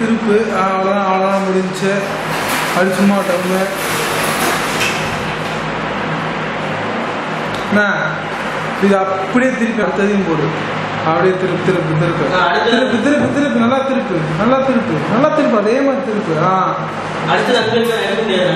திருப்பு அவ்வளோதான் அவ்வளோதான் முடிஞ்சுச்சு அது சும்மா டவுனு அண்ணா இது அப்படியே திருப்பி அடுத்ததையும் போடு அப்படியே திருப்பு திருப்பு திருப்பு ஆ, அடுத்தது- திருப்பு திருப்பு திருப்பு நல்லா திருப்பு நல்லா திருப்பு நல்லா திருப்பு அதே மாதிரி திருப்பு ஆ அடுத்தது அங்கே எடுக்க முடியாது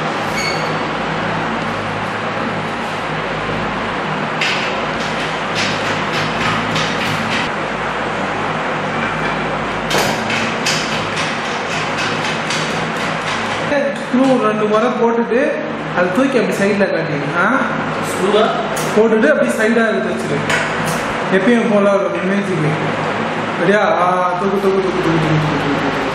ஸ்க்ரூ ரெண்டு முறை போட்டுட்டு அதை தூக்கி அப்படி சைடில் காட்டி ஆ ஸ்க்ரூவா போட்டுட்டு அப்படியே சைடாக எடுத்து வச்சிரு எப்பயும் போல ஒரு இமேஜுக்கு சரியா ஆ தூக்கு தூக்கு தூக்கு தூக்கு தூக்கு தூக்கு தூக்கு தூக்கு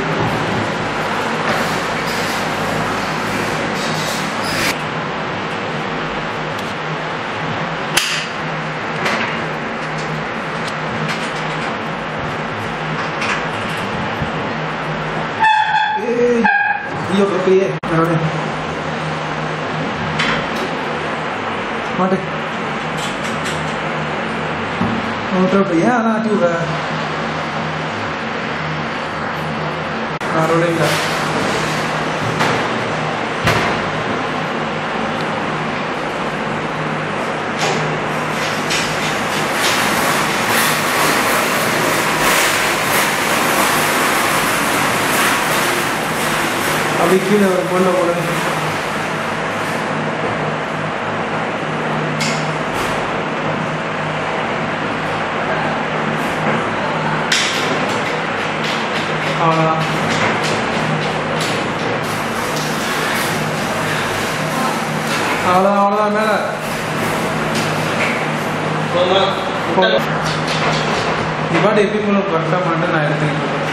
ஏய், ஐயோ கையே மறுபடியும் மாட்டு விட்டு ஏன் அதான் ஆட்டி விடுற மறுபடியும் இல்லை அப்படி கீழே ஒரு பொண்ணை போடு அவ்வளோதான் அவ்வளோதான் அவ்வளோதான் மேலே போமா போதும். நீ பாட்டு எப்படி போல கரெக்டாக மட்டும் நான் எடுத்துக்கிட்டு இருக்கேன்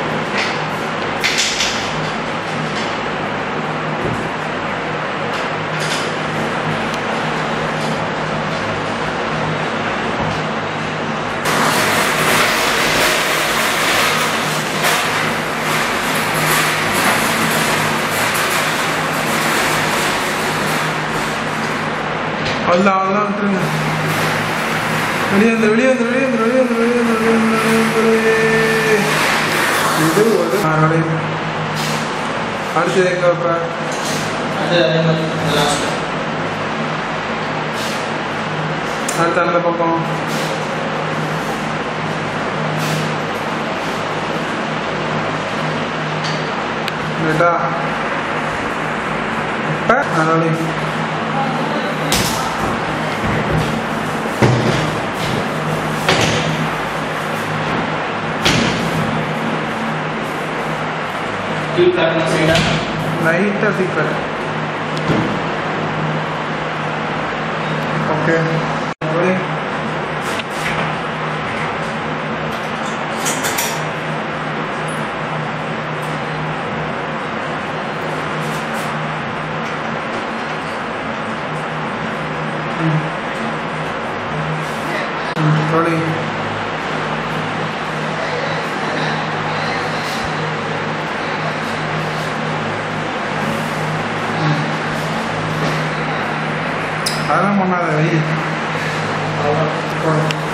அவ்வளோதான் அவ்வளோதான் விட்டுருங்க வெளியே வந்து வெளியே வந்து வெளியே வந்து வெளியே வந்து வெளியே வந்து வெளியே வந்து வெளியே வந்து இது ஒரு நாளை அடுத்தது எங்க வைப்ப அது அதே மாதிரி லாஸ்ட் அடுத்த அந்த பக்கம் ரைட்டா இப்போ அதனால டியூப் காட்டணும் சைடா லைட்டாக தீப்பர் ஓகே மறுபடியும் ம். ம், மறுபடியும் அதெல்லாம் பண்ணாத வை அவ்வளோதான் போடும்